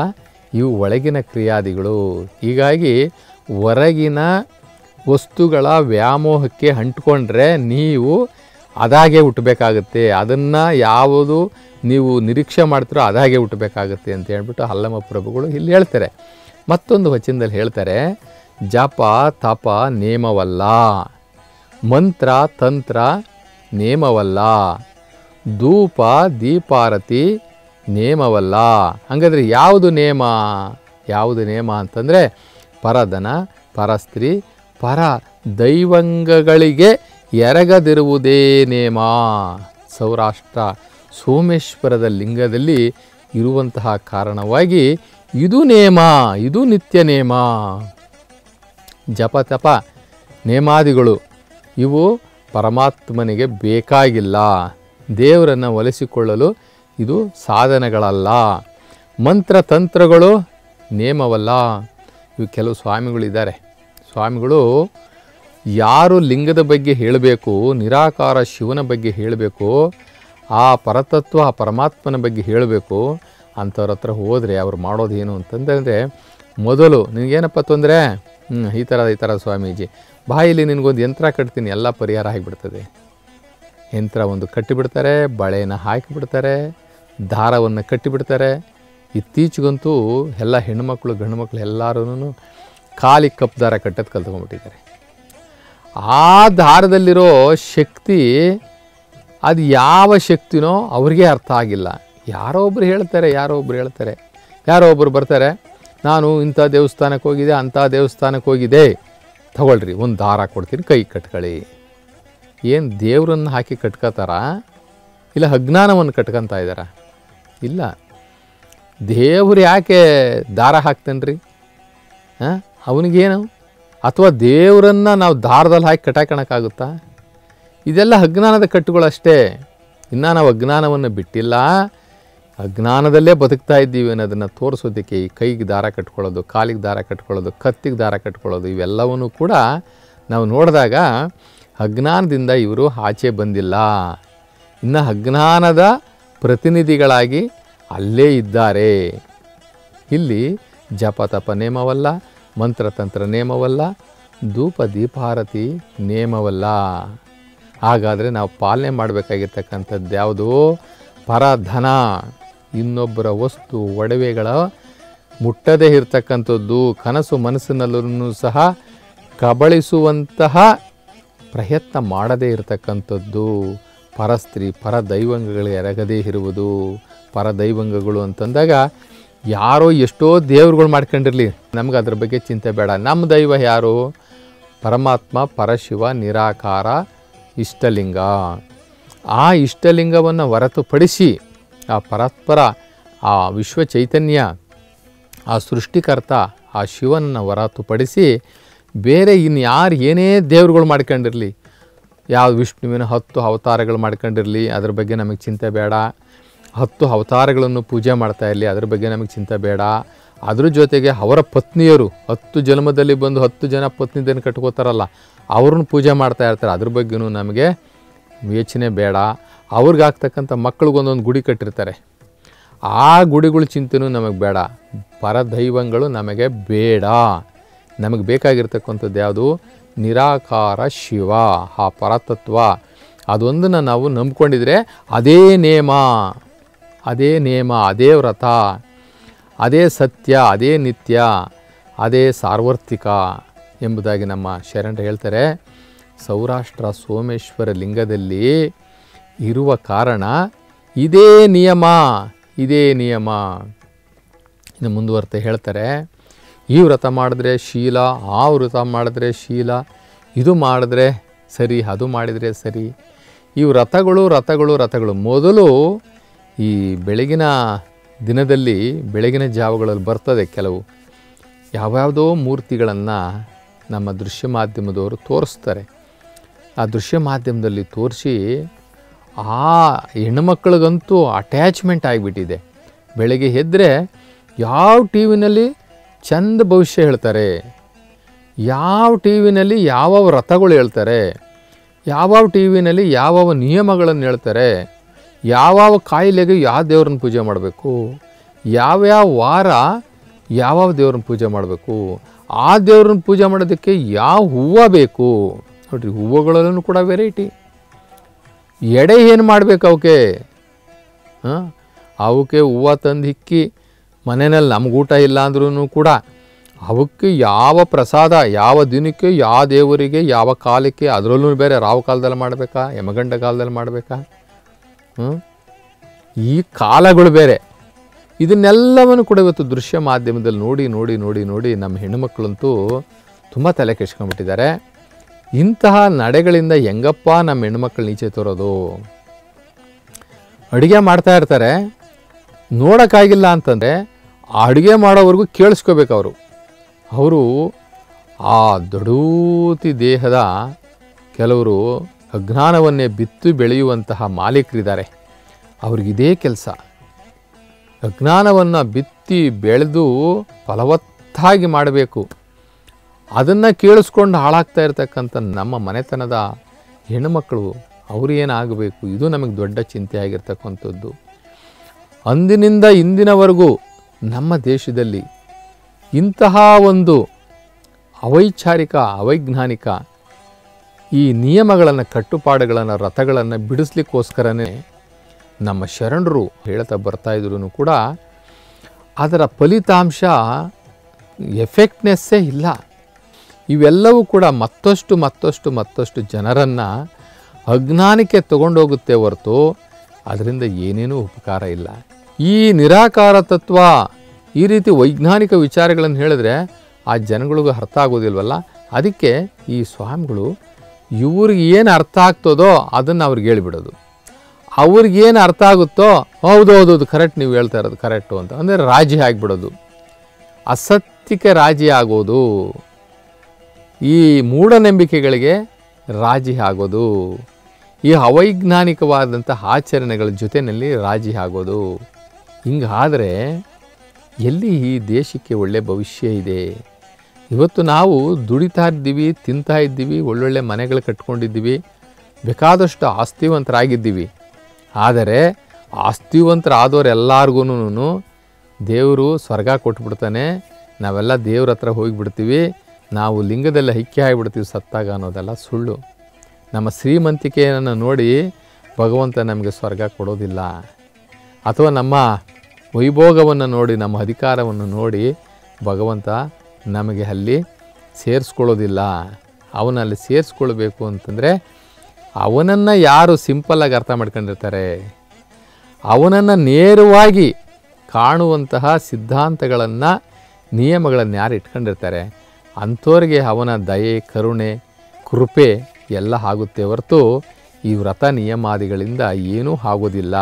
ಇವು ಒಳಗಿನ ಕ್ರಿಯಾದಿಗಳು ಹೀಗಾಗಿ ಹೊರಗಿನ ವಸ್ತುಗಳ ವ್ಯಾಮೋಹಕ್ಕೆ ಅಂಟ್ಕೊಂಡ್ರೆ ನೀವು ಅದಾಗೆ ಹುಟ್ಟಬೇಕಾಗುತ್ತೆ ಅದನ್ನು ಯಾವುದು ನೀವು ನಿರೀಕ್ಷೆ ಮಾಡ್ತೀರೋ ಅದಾಗೆ ಹುಟ್ಟಬೇಕಾಗುತ್ತೆ ಅಂತ ಹೇಳ್ಬಿಟ್ಟು ಹಲ್ಲಮ ಪ್ರಭುಗಳು ಇಲ್ಲಿ ಹೇಳ್ತಾರೆ ಮತ್ತೊಂದು ವಚನದಲ್ಲಿ ಹೇಳ್ತಾರೆ ಜಪ ತಪ ನೇಮವಲ್ಲ ಮಂತ್ರ ತಂತ್ರ ನೇಮವಲ್ಲ ಧೂಪ ದೀಪಾರತಿ ನೇಮವಲ್ಲ ಹಾಗಾದ್ರೆ ಯಾವುದು ನೇಮ ಯಾವುದು ನೇಮ ಅಂತಂದರೆ ಪರಧನ ಪರಸ್ತ್ರೀ ಪರ ದೈವಂಗಗಳಿಗೆ ಎರಗದಿರುವುದೇ ನೇಮ ಸೌರಾಷ್ಟ್ರ ಸೋಮೇಶ್ವರದ ಲಿಂಗದಲ್ಲಿ ಇರುವಂತಹ ಕಾರಣವಾಗಿ ಇದು ನೇಮ ಇದು ನಿತ್ಯ ನೇಮ ಜಪ ತಪ ನೇಮಾದಿಗಳು ಇವು ಪರಮಾತ್ಮನಿಗೆ ಬೇಕಾಗಿಲ್ಲ ದೇವರನ್ನು ಒಲಿಸಿಕೊಳ್ಳಲು ಇದು ಸಾಧನಗಳಲ್ಲ ಮಂತ್ರ ತಂತ್ರಗಳು ನೇಮವಲ್ಲ ಇವು ಕೆಲವು ಸ್ವಾಮಿಗಳಿದ್ದಾರೆ ಸ್ವಾಮಿಗಳು ಯಾರು ಲಿಂಗದ ಬಗ್ಗೆ ಹೇಳಬೇಕು ನಿರಾಕಾರ ಶಿವನ ಬಗ್ಗೆ ಹೇಳಬೇಕು ಆ ಪರತತ್ವ ಆ ಪರಮಾತ್ಮನ ಬಗ್ಗೆ ಹೇಳಬೇಕು ಅಂಥವ್ರ ಹತ್ರ ಹೋದರೆ ಅವ್ರು ಮಾಡೋದೇನು ಅಂತಂದರೆ ಮೊದಲು ನಿನಗೇನಪ್ಪ ತೊಂದರೆ ಹ್ಞೂ ಈ ಥರ ಈ ಥರ ಸ್ವಾಮೀಜಿ ಬಾಯಲ್ಲಿ ನಿನಗೊಂದು ಯಂತ್ರ ಕಟ್ತೀನಿ ಎಲ್ಲ ಪರಿಹಾರ ಆಗಿಬಿಡ್ತದೆ ಯಂತ್ರ ಒಂದು ಕಟ್ಟಿಬಿಡ್ತಾರೆ ಬಳೆಯನ್ನು ಹಾಕಿಬಿಡ್ತಾರೆ ದಾರವನ್ನು ಕಟ್ಟಿಬಿಡ್ತಾರೆ ಇತ್ತೀಚೆಗಂತೂ ಎಲ್ಲ ಹೆಣ್ಣುಮಕ್ಕಳು ಗಂಡು ಮಕ್ಕಳು ಎಲ್ಲರೂ ಕಾಲಿಗೆ ಕಪ್ಪು ದಾರ ಕಟ್ಟೋದು ಕಲ್ತ್ಕೊಂಡ್ಬಿಟ್ಟಿದ್ದಾರೆ ಆ ದಾರದಲ್ಲಿರೋ ಶಕ್ತಿ ಅದು ಯಾವ ಶಕ್ತಿನೋ ಅವ್ರಿಗೆ ಅರ್ಥ ಆಗಿಲ್ಲ ಯಾರೋ ಒಬ್ರು ಹೇಳ್ತಾರೆ ಯಾರೋ ಒಬ್ರು ಹೇಳ್ತಾರೆ ಯಾರೋ ಒಬ್ರು ಬರ್ತಾರೆ ನಾನು ಇಂಥ ದೇವಸ್ಥಾನಕ್ಕೆ ಹೋಗಿದ್ದೆ ಅಂಥ ದೇವಸ್ಥಾನಕ್ಕೆ ಹೋಗಿದ್ದೆ ತಗೊಳ್ರಿ ಒಂದು ದಾರ ಕೊಡ್ತೀನಿ ಕೈ ಕಟ್ಕೊಳ್ಳಿ ಏನು ದೇವ್ರನ್ನ ಹಾಕಿ ಕಟ್ಕೋತಾರ ಇಲ್ಲ ಅಜ್ಞಾನವನ್ನು ಕಟ್ಕೊತಾ ಇದ್ದಾರ ಇಲ್ಲ ದೇವ್ರು ಯಾಕೆ ದಾರ ಹಾಕ್ತಾನ್ರಿ ಹಾಂ ಅವನಿಗೇನು ಅಥವಾ ದೇವರನ್ನು ನಾವು ದಾರದಲ್ಲಿ ಹಾಕಿ ಕಟಾಕಣಕ್ಕಾಗುತ್ತಾ ಇದೆಲ್ಲ ಅಜ್ಞಾನದ ಕಟ್ಟುಗಳಷ್ಟೇ ಇನ್ನು ನಾವು ಅಜ್ಞಾನವನ್ನು ಬಿಟ್ಟಿಲ್ಲ ಅಜ್ಞಾನದಲ್ಲೇ ಬದುಕ್ತಾ ಇದ್ದೀವಿ ಅನ್ನೋದನ್ನು ತೋರಿಸೋದಕ್ಕೆ ಈ ಕೈಗೆ ದಾರ ಕಟ್ಕೊಳ್ಳೋದು ಕಾಲಿಗೆ ದಾರ ಕಟ್ಕೊಳ್ಳೋದು ಕತ್ತಿಗೆ ದಾರ ಕಟ್ಕೊಳ್ಳೋದು ಇವೆಲ್ಲವನ್ನೂ ಕೂಡ ನಾವು ನೋಡಿದಾಗ ಅಜ್ಞಾನದಿಂದ ಇವರು ಆಚೆ ಬಂದಿಲ್ಲ ಇನ್ನು ಅಜ್ಞಾನದ ಪ್ರತಿನಿಧಿಗಳಾಗಿ ಅಲ್ಲೇ ಇದ್ದಾರೆ ಇಲ್ಲಿ ಜಪ ತಪ ನೇಮವಲ್ಲ ಮಂತ್ರತಂತ್ರ ನೇಮವಲ್ಲ ಧೂಪ ದೀಪಾರತಿ ನೇಮವಲ್ಲ ಹಾಗಾದರೆ ನಾವು ಪಾಲನೆ ಮಾಡಬೇಕಾಗಿರ್ತಕ್ಕಂಥದ್ದು ಯಾವುದು ಪರಧನ ಇನ್ನೊಬ್ಬರ ವಸ್ತು ಒಡವೆಗಳ ಮುಟ್ಟದೇ ಇರತಕ್ಕಂಥದ್ದು ಕನಸು ಮನಸ್ಸಿನಲ್ಲೂ ಸಹ ಕಬಳಿಸುವಂತಹ ಪ್ರಯತ್ನ ಮಾಡದೇ ಇರತಕ್ಕಂಥದ್ದು ಪರಸ್ತ್ರೀ ಪರ ದೈವಂಗಗಳು ಎರಗದೇ ಇರುವುದು ಪರ ದೈವಂಗಗಳು ಅಂತಂದಾಗ ಯಾರೋ ಎಷ್ಟೋ ದೇವ್ರುಗಳು ಮಾಡ್ಕೊಂಡಿರಲಿ ನಮ್ಗೆ ಅದ್ರ ಬಗ್ಗೆ ಚಿಂತೆ ಬೇಡ ನಮ್ಮ ದೈವ ಯಾರು ಪರಮಾತ್ಮ ಪರಶಿವ ನಿರಾಕಾರ ಇಷ್ಟಲಿಂಗ ಆ ಇಷ್ಟಲಿಂಗವನ್ನು ಹೊರತುಪಡಿಸಿ ಆ ಪರಸ್ಪರ ಆ ವಿಶ್ವ ಚೈತನ್ಯ ಆ ಸೃಷ್ಟಿಕರ್ತ ಆ ಶಿವನನ್ನು ಹೊರತುಪಡಿಸಿ ಬೇರೆ ಇನ್ಯಾರು ಏನೇ ದೇವ್ರುಗಳು ಮಾಡ್ಕೊಂಡಿರಲಿ ಯಾವ ವಿಷ್ಣುವಿನ ಹತ್ತು ಅವತಾರಗಳು ಮಾಡ್ಕೊಂಡಿರಲಿ ಅದ್ರ ಬಗ್ಗೆ ನಮಗೆ ಚಿಂತೆ ಬೇಡ ಹತ್ತು ಅವತಾರಗಳನ್ನು ಪೂಜೆ ಮಾಡ್ತಾ ಇರಲಿ ಅದ್ರ ಬಗ್ಗೆ ನಮಗೆ ಚಿಂತೆ ಬೇಡ ಅದ್ರ ಜೊತೆಗೆ ಅವರ ಪತ್ನಿಯರು ಹತ್ತು ಜನ್ಮದಲ್ಲಿ ಬಂದು ಹತ್ತು ಜನ ಪತ್ನಿದನ್ನು ಕಟ್ಕೋತಾರಲ್ಲ ಅವ್ರನ್ನ ಪೂಜೆ ಮಾಡ್ತಾ ಇರ್ತಾರೆ ಅದ್ರ ಬಗ್ಗೆನೂ ನಮಗೆ ಯೋಚನೆ ಬೇಡ ಅವ್ರಿಗಾಗ್ತಕ್ಕಂಥ ಮಕ್ಳಿಗೊಂದೊಂದು ಗುಡಿ ಕಟ್ಟಿರ್ತಾರೆ ಆ ಗುಡಿಗಳ ಚಿಂತೆನೂ ನಮಗೆ ಬೇಡ ಪರದೈವಂಗಳು ನಮಗೆ ಬೇಡ ನಮಗೆ ಬೇಕಾಗಿರ್ತಕ್ಕಂಥದ್ದು ಯಾವುದು ನಿರಾಕಾರ ಶಿವ ಆ ಪರತತ್ವ ಅದೊಂದನ್ನು ನಾವು ನಂಬ್ಕೊಂಡಿದ್ರೆ ಅದೇ ನೇಮ ಅದೇ ನೇಮ ಅದೇ ವ್ರತ ಅದೇ ಸತ್ಯ ಅದೇ ನಿತ್ಯ ಅದೇ ಸಾರ್ವತ್ರಿಕ ಎಂಬುದಾಗಿ ನಮ್ಮ ಶರಣರು ಹೇಳ್ತಾರೆ ಸೌರಾಷ್ಟ್ರ ಸೋಮೇಶ್ವರ ಲಿಂಗದಲ್ಲಿ ಇರುವ ಕಾರಣ ಇದೇ ನಿಯಮ ಇದೇ ನಿಯಮ ಇನ್ನು ಮುಂದುವರ್ತಾ ಹೇಳ್ತಾರೆ ಈ ವ್ರತ ಮಾಡಿದ್ರೆ ಶೀಲ ಆ ವ್ರತ ಮಾಡಿದ್ರೆ ಶೀಲ ಇದು ಮಾಡಿದ್ರೆ ಸರಿ ಅದು ಮಾಡಿದರೆ ಸರಿ ಈ ವ್ರತಗಳು ರಥಗಳು ರಥಗಳು ಮೊದಲು ಈ ಬೆಳಗಿನ ದಿನದಲ್ಲಿ ಬೆಳಗಿನ ಜಾವಗಳಲ್ಲಿ ಬರ್ತದೆ ಕೆಲವು ಯಾವ್ಯಾವುದೋ ಮೂರ್ತಿಗಳನ್ನು ನಮ್ಮ ದೃಶ್ಯ ಮಾಧ್ಯಮದವರು ತೋರಿಸ್ತಾರೆ ಆ ದೃಶ್ಯ ಮಾಧ್ಯಮದಲ್ಲಿ ತೋರಿಸಿ ಆ ಹೆಣ್ಣುಮಕ್ಳಿಗಂತೂ ಅಟ್ಯಾಚ್ಮೆಂಟ್ ಆಗಿಬಿಟ್ಟಿದೆ ಬೆಳಗ್ಗೆ ಎದ್ದರೆ ಯಾವ ಟಿ ವಿನಲ್ಲಿ ಚಂದ ಭವಿಷ್ಯ ಹೇಳ್ತಾರೆ ಯಾವ ಟಿ ವಿನಲ್ಲಿ ಯಾವ್ಯಾವ ವ್ರತಗಳು ಹೇಳ್ತಾರೆ ಯಾವ್ಯಾವ ಟಿ ವಿನಲ್ಲಿ ಯಾವ್ಯಾವ ನಿಯಮಗಳನ್ನು ಹೇಳ್ತಾರೆ ಯಾವ್ಯಾವ ಕಾಯಿಲೆಗೆ ಯಾವ ದೇವ್ರನ್ನ ಪೂಜೆ ಮಾಡಬೇಕು ಯಾವ್ಯಾವ ವಾರ ಯಾವ ದೇವ್ರನ್ನ ಪೂಜೆ ಮಾಡಬೇಕು ಆ ದೇವ್ರನ್ನ ಪೂಜೆ ಮಾಡೋದಕ್ಕೆ ಯಾವ ಹೂವು ಬೇಕು ನೋಡ್ರಿ ಹೂವುಗಳಲ್ಲೂ ಕೂಡ ವೆರೈಟಿ ಎಡೆ ಏನು ಮಾಡಬೇಕು ಅವಕ್ಕೆ ಹಾಂ ಅವಕ್ಕೆ ಹೂವು ತಂದು ಹಿಕ್ಕಿ ಮನೆಯಲ್ಲಿ ನಮ್ಗೆ ಊಟ ಇಲ್ಲ ಅಂದ್ರೂ ಕೂಡ ಅವಕ್ಕೆ ಯಾವ ಪ್ರಸಾದ ಯಾವ ದಿನಕ್ಕೆ ಯಾವ ದೇವರಿಗೆ ಯಾವ ಕಾಲಕ್ಕೆ ಅದರಲ್ಲೂ ಬೇರೆ ರಾವು ಕಾಲದಲ್ಲಿ ಮಾಡಬೇಕಾ ಯಮಗಂಡ ಕಾಲದಲ್ಲಿ ಮಾಡಬೇಕಾ ಹ್ಞೂ ಈ ಕಾಲಗಳು ಬೇರೆ ಇದನ್ನೆಲ್ಲವನ್ನು ಕೂಡ ಇವತ್ತು ದೃಶ್ಯ ಮಾಧ್ಯಮದಲ್ಲಿ ನೋಡಿ ನೋಡಿ ನೋಡಿ ನೋಡಿ ನಮ್ಮ ಹೆಣ್ಣುಮಕ್ಕಳಂತೂ ತುಂಬ ತಲೆ ಕೆಡ್ಸ್ಕೊಂಡ್ಬಿಟ್ಟಿದ್ದಾರೆ ಇಂತಹ ನಡೆಗಳಿಂದ ಹೆಂಗಪ್ಪ ನಮ್ಮ ಹೆಣ್ಮಕ್ಳು ನೀಚೆ ತರೋದು ಅಡುಗೆ ಮಾಡ್ತಾ ಇರ್ತಾರೆ ನೋಡೋಕ್ಕಾಗಿಲ್ಲ ಅಂತಂದರೆ ಆ ಅಡುಗೆ ಮಾಡೋವರೆಗೂ ಕೇಳಿಸ್ಕೋಬೇಕು ಅವರು ಅವರು ಆ ದೊಡೂತಿ ದೇಹದ ಕೆಲವರು ಅಜ್ಞಾನವನ್ನೇ ಬಿತ್ತು ಬೆಳೆಯುವಂತಹ ಮಾಲೀಕರಿದ್ದಾರೆ ಅವ್ರಿಗಿದೇ ಕೆಲಸ ಅಜ್ಞಾನವನ್ನು ಬಿತ್ತಿ ಬೆಳೆದು ಫಲವತ್ತಾಗಿ ಮಾಡಬೇಕು ಅದನ್ನು ಕೇಳಿಸ್ಕೊಂಡು ಹಾಳಾಗ್ತಾ ಇರ್ತಕ್ಕಂಥ ನಮ್ಮ ಮನೆತನದ ಹೆಣ್ಣುಮಕ್ಕಳು ಅವರು ಏನಾಗಬೇಕು ಇದು ನಮಗೆ ದೊಡ್ಡ ಚಿಂತೆ ಆಗಿರ್ತಕ್ಕಂಥದ್ದು ಅಂದಿನಿಂದ ಇಂದಿನವರೆಗೂ ನಮ್ಮ ದೇಶದಲ್ಲಿ ಇಂತಹ ಒಂದು ಅವೈಚಾರಿಕ ಅವೈಜ್ಞಾನಿಕ ಈ ನಿಯಮಗಳನ್ನು ಕಟ್ಟುಪಾಡುಗಳನ್ನು ರಥಗಳನ್ನು ಬಿಡಿಸ್ಲಿಕ್ಕೋಸ್ಕರನೇ ನಮ್ಮ ಶರಣರು ಹೇಳ್ತಾ ಬರ್ತಾ ಇದ್ರು ಕೂಡ ಅದರ ಫಲಿತಾಂಶ ಎಫೆಕ್ಟ್ನೆಸ್ಸೇ ಇಲ್ಲ ಇವೆಲ್ಲವೂ ಕೂಡ ಮತ್ತಷ್ಟು ಮತ್ತಷ್ಟು ಮತ್ತಷ್ಟು ಜನರನ್ನು ಅಜ್ಞಾನಕ್ಕೆ ತಗೊಂಡೋಗುತ್ತೆ ಹೊರತು ಅದರಿಂದ ಏನೇನೂ ಉಪಕಾರ ಇಲ್ಲ ಈ ನಿರಾಕಾರ ತತ್ವ ಈ ರೀತಿ ವೈಜ್ಞಾನಿಕ ವಿಚಾರಗಳನ್ನು ಹೇಳಿದ್ರೆ ಆ ಜನಗಳಿಗೂ ಅರ್ಥ ಆಗೋದಿಲ್ವಲ್ಲ ಅದಕ್ಕೆ ಈ ಸ್ವಾಮಿಗಳು ಇವ್ರಿಗೆ ಏನು ಅರ್ಥ ಆಗ್ತದೋ ಅದನ್ನು ಅವ್ರಿಗೆ ಹೇಳಿಬಿಡೋದು ಅವ್ರಿಗೇನು ಅರ್ಥ ಆಗುತ್ತೋ ಹೌದು ಹೌದು ಹೌದು ಕರೆಕ್ಟ್ ನೀವು ಹೇಳ್ತಾ ಇರೋದು ಕರೆಕ್ಟು ಅಂತ ಅಂದರೆ ರಾಜಿ ಆಗಿಬಿಡೋದು ಅಸತ್ಯಕ್ಕೆ ರಾಜಿ ಆಗೋದು ಈ ಮೂಢನಂಬಿಕೆಗಳಿಗೆ ರಾಜಿ ಆಗೋದು ಈ ಅವೈಜ್ಞಾನಿಕವಾದಂಥ ಆಚರಣೆಗಳ ಜೊತೆಯಲ್ಲಿ ರಾಜಿ ಆಗೋದು ಹಿಂಗಾದರೆ ಎಲ್ಲಿ ಈ ದೇಶಕ್ಕೆ ಒಳ್ಳೆ ಭವಿಷ್ಯ ಇದೆ ಇವತ್ತು ನಾವು ದುಡಿತಾ ಇದ್ದೀವಿ ತಿಂತಾ ಇದ್ದೀವಿ ಒಳ್ಳೊಳ್ಳೆ ಮನೆಗಳು ಕಟ್ಕೊಂಡಿದ್ದೀವಿ ಬೇಕಾದಷ್ಟು ಆಸ್ತಿವಂತರಾಗಿದ್ದೀವಿ ಆದರೆ ಆಸ್ತಿವಂತರಾದವ್ರೆಲ್ಲರಿಗೂ ದೇವರು ಸ್ವರ್ಗ ಕೊಟ್ಬಿಡ್ತಾನೆ ನಾವೆಲ್ಲ ದೇವ್ರ ಹತ್ರ ಹೋಗಿಬಿಡ್ತೀವಿ ನಾವು ಲಿಂಗದಲ್ಲಿ ಐಕ್ಯ ಆಗಿಬಿಡ್ತೀವಿ ಸತ್ತಾಗ ಅನ್ನೋದೆಲ್ಲ ಸುಳ್ಳು ನಮ್ಮ ಶ್ರೀಮಂತಿಕೆಯನ್ನು ನೋಡಿ ಭಗವಂತ ನಮಗೆ ಸ್ವರ್ಗ ಕೊಡೋದಿಲ್ಲ ಅಥವಾ ನಮ್ಮ ವೈಭೋಗವನ್ನು ನೋಡಿ ನಮ್ಮ ಅಧಿಕಾರವನ್ನು ನೋಡಿ ಭಗವಂತ ನಮಗೆ ಅಲ್ಲಿ ಸೇರಿಸ್ಕೊಳ್ಳೋದಿಲ್ಲ ಅವನಲ್ಲಿ ಸೇರಿಸ್ಕೊಳ್ಬೇಕು ಅಂತಂದರೆ ಅವನನ್ನು ಯಾರು ಸಿಂಪಲ್ಲಾಗಿ ಅರ್ಥ ಮಾಡ್ಕೊಂಡಿರ್ತಾರೆ ಅವನನ್ನು ನೇರವಾಗಿ ಕಾಣುವಂತಹ ಸಿದ್ಧಾಂತಗಳನ್ನು ನಿಯಮಗಳನ್ನು ಯಾರು ಇಟ್ಕೊಂಡಿರ್ತಾರೆ ಅಂಥವ್ರಿಗೆ ಅವನ ದಯೆ ಕರುಣೆ ಕೃಪೆ ಎಲ್ಲ ಆಗುತ್ತೆ ಹೊರತು ಈ ವ್ರತ ನಿಯಮಾದಿಗಳಿಂದ ಏನೂ ಆಗೋದಿಲ್ಲ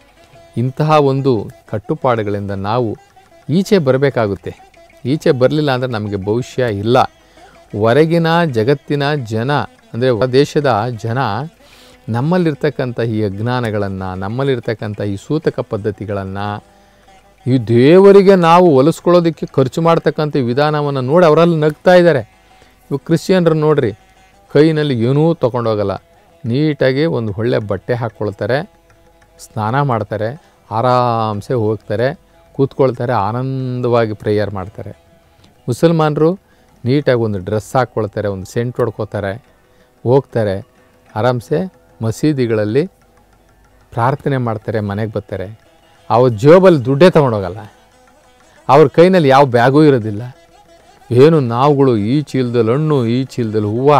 ಇಂತಹ ಒಂದು ಕಟ್ಟುಪಾಡುಗಳಿಂದ ನಾವು ಈಚೆ ಬರಬೇಕಾಗುತ್ತೆ ಈಚೆ ಬರಲಿಲ್ಲ ಅಂದರೆ ನಮಗೆ ಭವಿಷ್ಯ ಇಲ್ಲ ಹೊರಗಿನ ಜಗತ್ತಿನ ಜನ ಅಂದರೆ ದೇಶದ ಜನ ನಮ್ಮಲ್ಲಿರ್ತಕ್ಕಂಥ ಈ ಅಜ್ಞಾನಗಳನ್ನು ನಮ್ಮಲ್ಲಿರ್ತಕ್ಕಂಥ ಈ ಸೂತಕ ಪದ್ಧತಿಗಳನ್ನು ಈ ದೇವರಿಗೆ ನಾವು ಹೊಲಿಸ್ಕೊಳ್ಳೋದಕ್ಕೆ ಖರ್ಚು ಮಾಡ್ತಕ್ಕಂಥ ವಿಧಾನವನ್ನು ನೋಡಿ ಅವರಲ್ಲಿ ನಗ್ತಾ ಇದ್ದಾರೆ ಇವು ಕ್ರಿಶ್ಚಿಯನ್ರು ನೋಡ್ರಿ ಕೈನಲ್ಲಿ ಏನೂ ತೊಗೊಂಡೋಗಲ್ಲ ನೀಟಾಗಿ ಒಂದು ಒಳ್ಳೆ ಬಟ್ಟೆ ಹಾಕ್ಕೊಳ್ತಾರೆ ಸ್ನಾನ ಮಾಡ್ತಾರೆ ಆರಾಮ್ಸೆ ಹೋಗ್ತಾರೆ ಕೂತ್ಕೊಳ್ತಾರೆ ಆನಂದವಾಗಿ ಪ್ರೇಯರ್ ಮಾಡ್ತಾರೆ ಮುಸಲ್ಮಾನರು ನೀಟಾಗಿ ಒಂದು ಡ್ರೆಸ್ ಹಾಕ್ಕೊಳ್ತಾರೆ ಒಂದು ಸೆಂಟ್ ಹೊಡ್ಕೋತಾರೆ ಹೋಗ್ತಾರೆ ಆರಾಮ್ಸೆ ಮಸೀದಿಗಳಲ್ಲಿ ಪ್ರಾರ್ಥನೆ ಮಾಡ್ತಾರೆ ಮನೆಗೆ ಬರ್ತಾರೆ ಅವ್ರ ಜೋಬಲ್ಲಿ ದುಡ್ಡೇ ತೊಗೊಂಡೋಗಲ್ಲ ಅವ್ರ ಕೈನಲ್ಲಿ ಯಾವ ಬ್ಯಾಗೂ ಇರೋದಿಲ್ಲ ಏನು ನಾವುಗಳು ಈ ಚೀಲದಲ್ಲಿ ಹಣ್ಣು ಈ ಚೀಲದಲ್ಲಿ ಹೂವು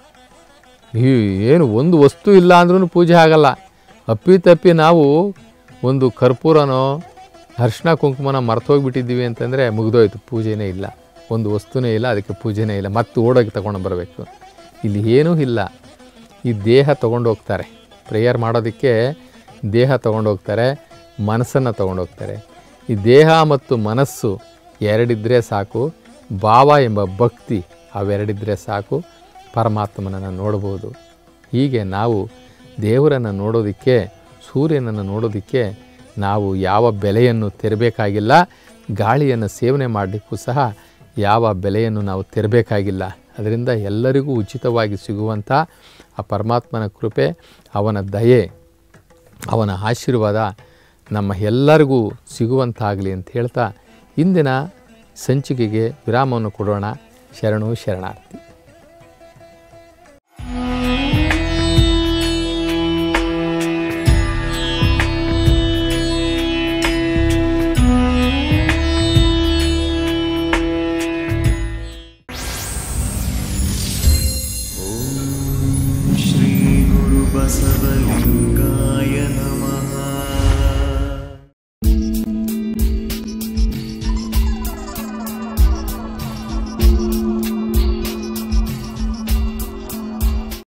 ಈ ಏನು ಒಂದು ವಸ್ತು ಇಲ್ಲ ಅಂದ್ರೂ ಪೂಜೆ ಆಗಲ್ಲ ಅಪ್ಪಿ ತಪ್ಪಿ ನಾವು ಒಂದು ಕರ್ಪೂರನೋ ಅರ್ಶಿನ ಕುಂಕುಮನ ಮರ್ತೋಗ್ಬಿಟ್ಟಿದ್ದೀವಿ ಅಂತಂದರೆ ಮುಗಿದೋಯ್ತು ಪೂಜೆನೇ ಇಲ್ಲ ಒಂದು ವಸ್ತುನೇ ಇಲ್ಲ ಅದಕ್ಕೆ ಪೂಜೆನೇ ಇಲ್ಲ ಮತ್ತೆ ಓಡೋಗಿ ತಗೊಂಡು ಬರಬೇಕು ಇಲ್ಲಿ ಏನೂ ಇಲ್ಲ ಈ ದೇಹ ತೊಗೊಂಡೋಗ್ತಾರೆ ಪ್ರೇಯರ್ ಮಾಡೋದಕ್ಕೆ ದೇಹ ತೊಗೊಂಡೋಗ್ತಾರೆ ಮನಸ್ಸನ್ನು ತೊಗೊಂಡೋಗ್ತಾರೆ ಈ ದೇಹ ಮತ್ತು ಮನಸ್ಸು ಎರಡಿದ್ದರೆ ಸಾಕು ಭಾವ ಎಂಬ ಭಕ್ತಿ ಅವೆರಡಿದ್ದರೆ ಸಾಕು ಪರಮಾತ್ಮನನ್ನು ನೋಡ್ಬೋದು ಹೀಗೆ ನಾವು ದೇವರನ್ನು ನೋಡೋದಕ್ಕೆ ಸೂರ್ಯನನ್ನು ನೋಡೋದಕ್ಕೆ ನಾವು ಯಾವ ಬೆಲೆಯನ್ನು ತೆರಬೇಕಾಗಿಲ್ಲ ಗಾಳಿಯನ್ನು ಸೇವನೆ ಮಾಡಲಿಕ್ಕೂ ಸಹ ಯಾವ ಬೆಲೆಯನ್ನು ನಾವು ತೆರಬೇಕಾಗಿಲ್ಲ ಅದರಿಂದ ಎಲ್ಲರಿಗೂ ಉಚಿತವಾಗಿ ಸಿಗುವಂಥ ಆ ಪರಮಾತ್ಮನ ಕೃಪೆ ಅವನ ದಯೆ ಅವನ ಆಶೀರ್ವಾದ ನಮ್ಮ ಎಲ್ಲರಿಗೂ ಸಿಗುವಂತಾಗಲಿ ಅಂತ ಹೇಳ್ತಾ ಇಂದಿನ ಸಂಚಿಕೆಗೆ ವಿರಾಮವನ್ನು ಕೊಡೋಣ ಶರಣು ಶರಣಾರ್ಥಿ